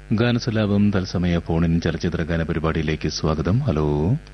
ഗാനസലാപം തത്സമയ ഫോണിൻ ചലച്ചിത്ര ഗാന പരിപാടിയിലേക്ക് സ്വാഗതം ഹലോ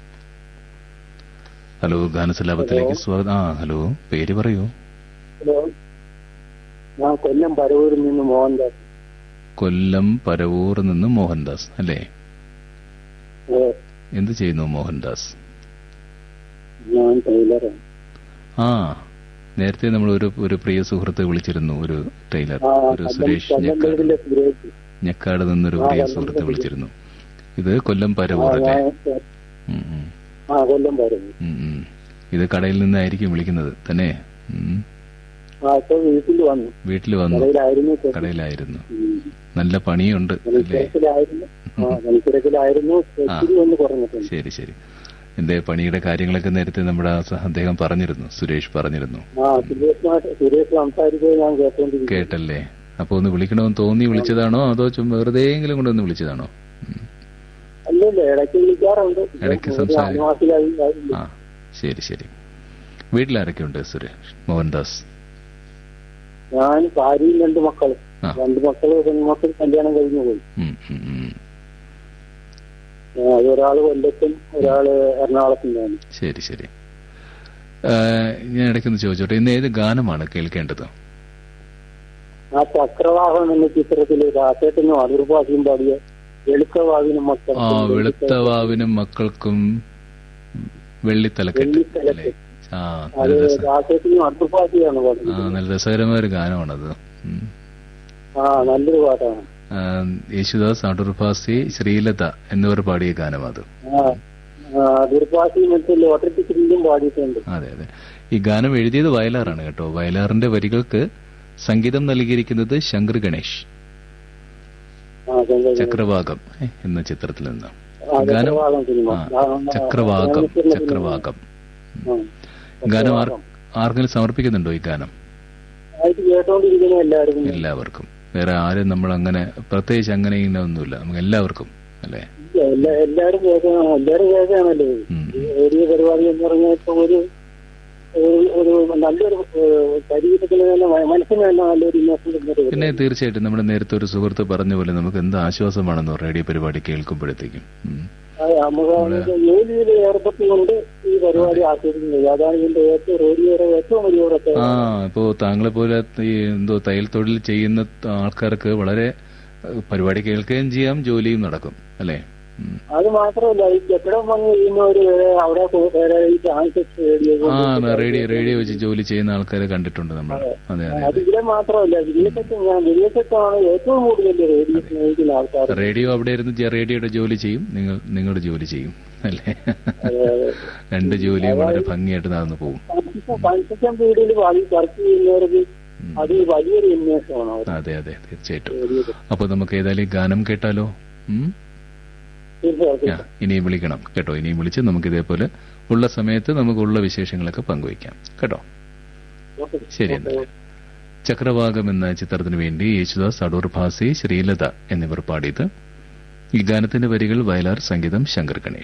ഹലോ ഗാനസലാപത്തിലേക്ക് സ്വാഗതം ആ ഹലോ പേര് പറയൂ ഹലോ ഞാൻ കൊല്ലം പരവൂരിൽ നിന്ന് മോഹൻദാസ് കൊല്ലം പരവൂർ നിന്ന് മോഹൻദാസ് അല്ലേ ഏ, എന്ത് ചെയ്യുന്നു മോഹൻദാസ് ഞാൻ ടൈലറാണ് ആ നേരത്തെ നമ്മൾ ഒരു ഒരു പ്രിയ സുഹൃത്തെ വിളിച്ചിരുന്നു ഒരു ടൈലർ ആ ഒരു കൊല്ലം സുരേഷ് കൊല്ലം ഞെക്കാട് വീടിലെ സുരേഷ് ഞെക്കാട് നിന്നൊരു ആ, പ്രിയ കൊല്ലം സുഹൃത്തെ വീട്. വിളിച്ചിരുന്നു ഇത് കൊല്ലം ആ പരവൂർ അല്ലേ ഞാൻ ഉം, ഉം, ആ കൊല്ലം പരവൂർ ഉം, ഉം. ഇത് കടയിൽ നിന്നായിരിക്കും വിളിക്കുന്നത് തന്നെ ഉം. ആ ഇപ്പൊ വീട്ടിൽ വന്നു വീട്ടിൽ വന്നു കടയിലായിരുന്നു ഇപ്പൊ. കടയിലായിരുന്നു ഉം. നല്ല പണിയുണ്ട് അല്ലേ പണിത്തിരക്കിലായിരുന്നു ആ പണിത്തിരക്കിലായിരുന്നു ഒത്തിരി ഒന്ന് കുറഞ്ഞിട്ടുണ്ട് ശരി ശരി എന്റെ പണിയുടെ കാര്യങ്ങളൊക്കെ നേരത്തെ നമ്മുടെ ആ സഹ- അദ്ദേഹം പറഞ്ഞിരുന്നു സുരേഷ് പറഞ്ഞിരുന്നു ആ സുരേഷ് സുരേഷ് സംസാരിച്ചത് ഞാൻ കേട്ടോണ്ടിരിക്കും കേട്ടല്ലേ അപ്പൊ ഒന്ന് വിളിക്കണമെന്ന് തോന്നി വിളിച്ചതാണോ അതോ ചുമ്മാ വെറുതെയെങ്കിലും കൊണ്ട് ഒന്ന് വിളിച്ചതാണോ ഉം. അല്ലല്ല ഇടയ്ക്ക് വിളിക്കാറുണ്ട് ഇടയ്ക്ക് ഒരു സംസാരി- ആദിവാസിയായി ആയില്ല. ആ ശരി ശരി വീട്ടിലാരൊക്കെയുണ്ട് സുരേഷ് മോഹൻദാസ് ഞാൻ ഭാര്യയും രണ്ട് മക്കളും ആ. രണ്ട് മക്കള് പെൺമക്കൾ കല്യാണം കഴിഞ്ഞു പോയി ഉം, ഉം, ഉം. ആ, ഒരാള് കൊല്ലത്തും ഒരാള് എറണാകുളത്തും ശരി ശരി ആ, ഞാൻ ഇടയ്ക്കൊന്ന് ചോദിച്ചോട്ടെ ഇന്ന് ഏത് ഗാനമാണ് കേൾക്കേണ്ടത് ആ ചക്രവാഹം എന്ന ചിത്രത്തില് രാസേട്ടനും അതിർഭാഷയും പാടിയ വെളുക്കവാവിനും ആ മക്കൾ വെളുത്തവാവിനും മക്കൾക്കും വെള്ളിത്തലക്കെട്ട് വെള്ളിത്തലക്കെട്ട്. അല്ലേ ആ അത് നല്ല രസ രാസേട്ടനും അതിർഭാഷയാണ് ആ പാടുന്നത് നല്ല രസകരമായ ഒരു ഗാനമാണത് ഉം. ആ നല്ലൊരു പാട്ടാണ് ആ, യേശുദാസ് അടൂർഭാസി ശ്രീലത എന്നിവർ പാടിയ ഗാനം അത് ആ അതിർഭാഷയും മറ്റേ ലോട്ടറി ടിക്കറ്റിലും പാടിയിട്ടുണ്ട് അതെ അതെ ഈ ഗാനം എഴുതിയത് വയലാറാണ് കേട്ടോ വയലാറിന്റെ വരികൾക്ക് സംഗീതം നൽകിയിരിക്കുന്നത് ശങ്കർ ഗണേഷ് ആ, ചന്ദ്രൻ. ചക്രവാകം ഏ, എന്ന ചിത്രത്തിൽ നിന്ന് ആ, ഗാനം ചക്രവാകം സിനിമ ആ, ആ, ആ, ചക്രവാകം ആ, ചക്രവാകം ആ. ഗാനം ആർ ആർക്കെങ്കിലും സമർപ്പിക്കുന്നുണ്ടോ ഈ ഗാനം ആയിട്ട് കേട്ടോണ്ടിരിക്കുന്ന എല്ലാവരും എല്ലാവർക്കും വേറെ ആരും നമ്മൾ അങ്ങനെ പ്രത്യേകിച്ച് അങ്ങനെ ഇങ്ങനെ ഒന്നുമില്ല നമുക്ക് എല്ലാവർക്കും അല്ലേ എല്ലാ എല്ലാരും കേൾക്കണം എല്ലാരും കേൾക്കുകയാണല്ലോ ഉം. റേഡിയോ പരിപാടി എന്ന് പറഞ്ഞാൽ ഇപ്പൊ ഒരു ഒരു- ഒരു നല്ലൊരു ഏഹ്, ശരീരത്തിന് തന്നെ മ- മനസ്സിന് തന്നെ നല്ലൊരു ഇമോഷൻ തന്നൊരു പിന്നെ തീർച്ചയായിട്ടും നമ്മുടെ നേരത്തെ ഒരു സുഹൃത്ത് പറഞ്ഞ പോലെ നമുക്ക് എന്ത് ആശ്വാസമാണെന്നോ റേഡിയോ പരിപാടി കേൾക്കുമ്പോഴത്തേക്കും ഉം. ആ, നമുക്ക് ജോലിയിൽ ഏർപ്പെട്ടുകൊണ്ട് ഈ പരിപാടി ആസ്വദിക്കുന്നത് അതാണ് ഇതിന്റെ ഏറ്റവും റേഡിയോയുടെ ഏറ്റവും വലിയ പ്രത്യേകത ആ ഇപ്പോ താങ്കളെ പോലെ ഈ എന്തോ തയ്യൽ തൊഴിൽ ചെയ്യുന്ന ആൾക്കാർക്ക് വളരെ ഏഹ്, പരിപാടി കേൾക്കുകയും ചെയ്യാം ജോലിയും നടക്കും അല്ലേ ഉം. അത് മാത്രമല്ല ഈ കെട്ടിടം പണി ചെയ്യുന്നവര് വരെ അവിടെ കൊ- വേറെ ഈ ട്രാൻസിസ്റ്റ് റേഡിയോ ആ റേഡിയോ റേഡിയോ വെച്ച് ജോലി ചെയ്യുന്ന ആൾക്കാരെ കണ്ടിട്ടുണ്ട് നമ്മൾ അതെ അതെ അത് ഇവിടെ മാത്രമല്ല വിദേശത്ത് ഞാൻ വിദേശത്താണ് ഏറ്റവും കൂടുതൽ റേഡിയോ സ്നേഹിക്കുന്ന ആൾക്കാർ റേഡിയോ അവിടെ ഇരുന്ന് ജെ- റേഡിയോയുടെ ജോലി ചെയ്യും നിങ്ങൾ നിങ്ങളുടെ ജോലി ചെയ്യും അല്ലേ രണ്ട് ജോലിയും വളരെ ഭംഗിയായിട്ട് നടന്നു പോകും കൺസ്ട്രക്ഷൻ ഫീൽഡിൽ വർക്ക് ചെയ്യുന്നവർക്ക് അത് വലിയൊരു ഉന്മേഷമാണ് അവർ അതെ അതെ തീർച്ചയായിട്ടും റേഡിയോയിൽ. അപ്പൊ നമുക്ക് ഏതായാലും ഈ ഗാനം കേട്ടാലോ ഉം? തീർച്ചയായിട്ടും ആ, ഇനിയും വിളിക്കണം കേട്ടോ ഇനിയും വിളിച്ച് നമുക്ക് ഇതേപോലെ ഉള്ള സമയത്ത് നമുക്ക് ഉള്ള വിശേഷങ്ങളൊക്കെ പങ്കുവയ്ക്കാം കേട്ടോ ഓക്കെ. ശരി എന്നാൽ ചക്രവാകം എന്ന ചിത്രത്തിന് വേണ്ടി യേശുദാസ് അടൂർ ഭാസി ശ്രീലത എന്നിവർ പാടിയത് ഈ ഗാനത്തിന്റെ വരികൾ വയലാർ സംഗീതം ശങ്കർ ഗണേഷ്